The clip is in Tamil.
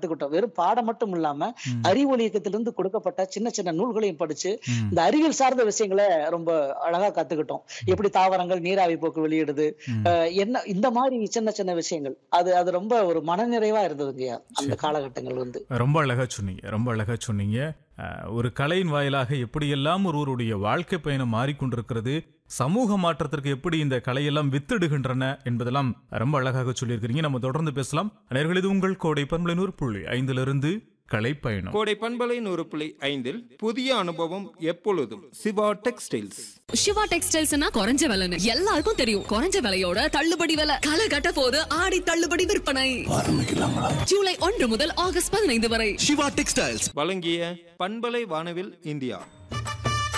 கத்துக்கிட்டோம் வெறும் பாடம் மட்டும் இல்லாம அறிவொளி இயக்கத்திலிருந்து கொடுக்கப்பட்ட சின்ன சின்ன நூல்களையும் படிச்சு ம். இந்த அறிவியல் சார்ந்த விஷயங்களை ரொம்ப அழகா கத்துக்கிட்டோம் எப்படி தாவரங்கள் நீராவி போக்கு வெளியிடுது ம். அஹ் என்ன இந்த மாதிரி சின்ன சின்ன விஷயங்கள் அது அது ரொம்ப ஒரு மனநிறைவா இருந்ததுங்கய்யா அந்த காலகட்டங்கள் வந்து ரொம்ப அழகா சொன்னீங்க ரொம்ப அழகா சொன்னீங்க அஹ், ஒரு கலையின் வாயிலாக எப்படியெல்லாம் ஒருவருடைய வாழ்க்கை பயணம் மாறிக்கொண்டிருக்கிறது சமூக மாற்றத்திற்கு எப்படி இந்த கலையெல்லாம் வித்திடுகின்றன என்பதெல்லாம் ரொம்ப அழகாக சொல்லியிருக்கிறீங்க நம்ம தொடர்ந்து பேசலாம் நேயர்களே, இது உங்கள் கோடை பண்பலை நூறு புள்ளி ஐந்திலிருந்து கலை பயணம் கோடை பண்பலை நூறு புள்ளி ஐந்தில் புதிய அனுபவம் எப்பொழுதும் சிவா டெக்ஸ்டைல்ஸ் சிவா டெக்ஸ்டைல்ஸ்னா குறைஞ்ச விலைன்னு எல்லாருக்கும் தெரியும் குறைஞ்ச விலையோட தள்ளுபடி விலை களை கட்ட போது ஆடி தள்ளுபடி விற்பனை ஜூலை ஒன்று முதல் ஆகஸ்ட் பதினைந்து வரை சிவா டெக்ஸ்டைல்ஸ் வழங்கிய பண்பலை வானவில் இந்தியா